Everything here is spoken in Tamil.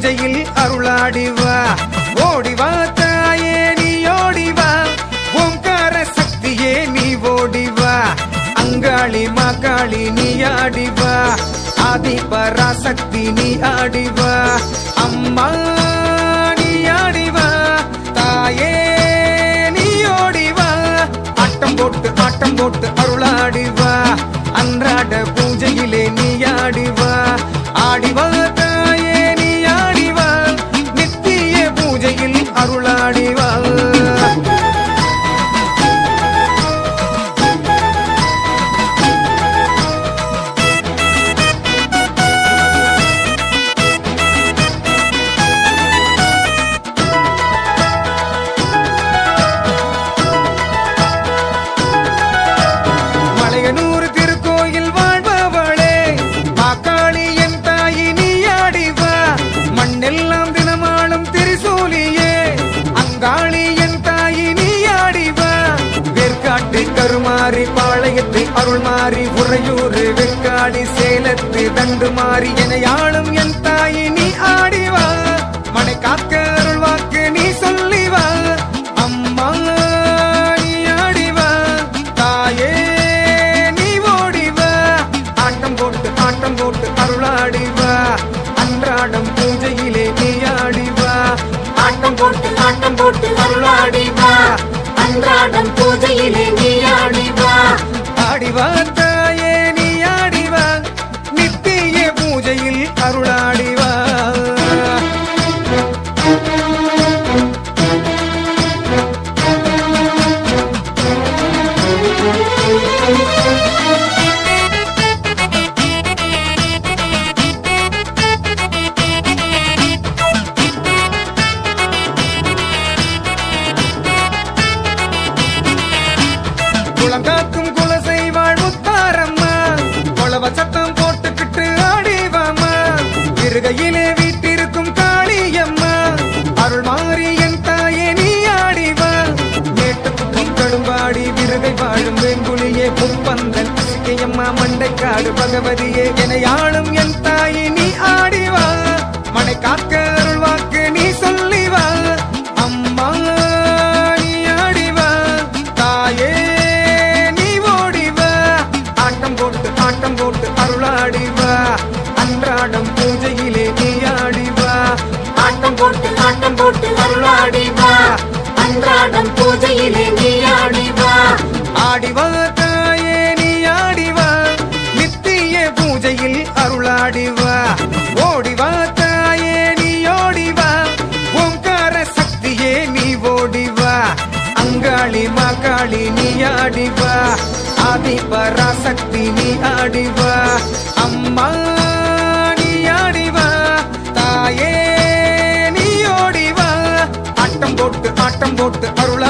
பூஜையில் அருளாடிவா ஓடிவா தாயே நீ ஓடிவா ஓங்கார சக்தியே நீ ஓடிவா அங்காளி மாக்காளி நீ ஆடிவா ஆதி பராசக்தி நீ ஆடிவா அம்மா நீ ஆடிவா தாயே நீ ஓடிவா ஆட்டம் போட்டு ஆட்டம் போட்டு அருளாடிவா அன்றாட பூஜையிலே நீ ஆடிவா ஆடிவா தாயே நீ ஆடிவா நித்திய பூஜையில் அருளாடிவா மலையனூர் திருக்கோயில் வாழ்பவளே மாக்காளி என் தாயி நீ ஆடிவா மண்ணெல்லாம் தினமாளும் திரிசூலியே அங்காளி என் தாயி நீ ஆடிவா வேர்க்காட்டு கருமாறி பாளையத்து அருள்மாறி உறையூர் வெக்காடி சேலத்து தண்டு மாறி என ஆளும் என் தாயி நீ ஆடிவா மனை காக்க அருள்வாக்கு நீ சொல்லிவா அம்மா நீ ஆடிவா தாயே நீ ஓடிவா ஆட்டம் போட்டு ஆட்டம் போட்டு அருளாடிவா அன்றாடம் பூஜையிலே நீ ஆடிவா ஆட்டம் போட்டு ஆட்டம் போட்டு அருளாடிவா அன்றாடம் பூஜையிலே நீ ஆடிவா ஆடிவா தாயே நீ ஆடிவா நித்திய பூஜையில் அருளாடிவா குளங்காக்கும் குலசை வாழ்முத்தாரம்மா கொளவ சத்தம் போட்டுக்கிட்டு ஆடிவாமா இருகையிலே வீட்டிருக்கும் காளியம்மா அருள் மாறி என் தாயே நீ ஆடிவா மேட்டுக்குட்டி கடும்பாடி விருகை வாழும் வேங்குழியே புப்பந்தன் அம்மா மண்டைக்காடு பகவதியே என ஆளும் என் தாயே நீ ஆடிவா மனை காக்க அருள் வாக்கு நீ சொல்லிவா அம்மா நீ ஆடிவா தாயே நீ ஓடிவா ஆட்டம் போட்டு ஆட்டம் போட்டு அருளாடிவா அன்றாடம் பூஜையிலே நீ ஆடிவா ஆட்டம் போட்டு ஆட்டம் போட்டு அருளாடிவா அன்றாடம் பூஜையிலே நீ ஆடிவா ஆடிவா தாயே நீ ஆடிவா நித்திய பூஜையில் அருளாடிவா ஓடிவா தாயே நீ ஓடிவா ஓங்கார சக்தியே நீ ஓடிவா அங்காளி மாக்காளி நீ ஆடிவா ஆதி பராசக்தி நீ ஆடிவா அம்மா நீ ஆடிவா தாயே நீ ஓடிவா ஆட்டம் போட்டு ஆட்டம் போட்டு அருள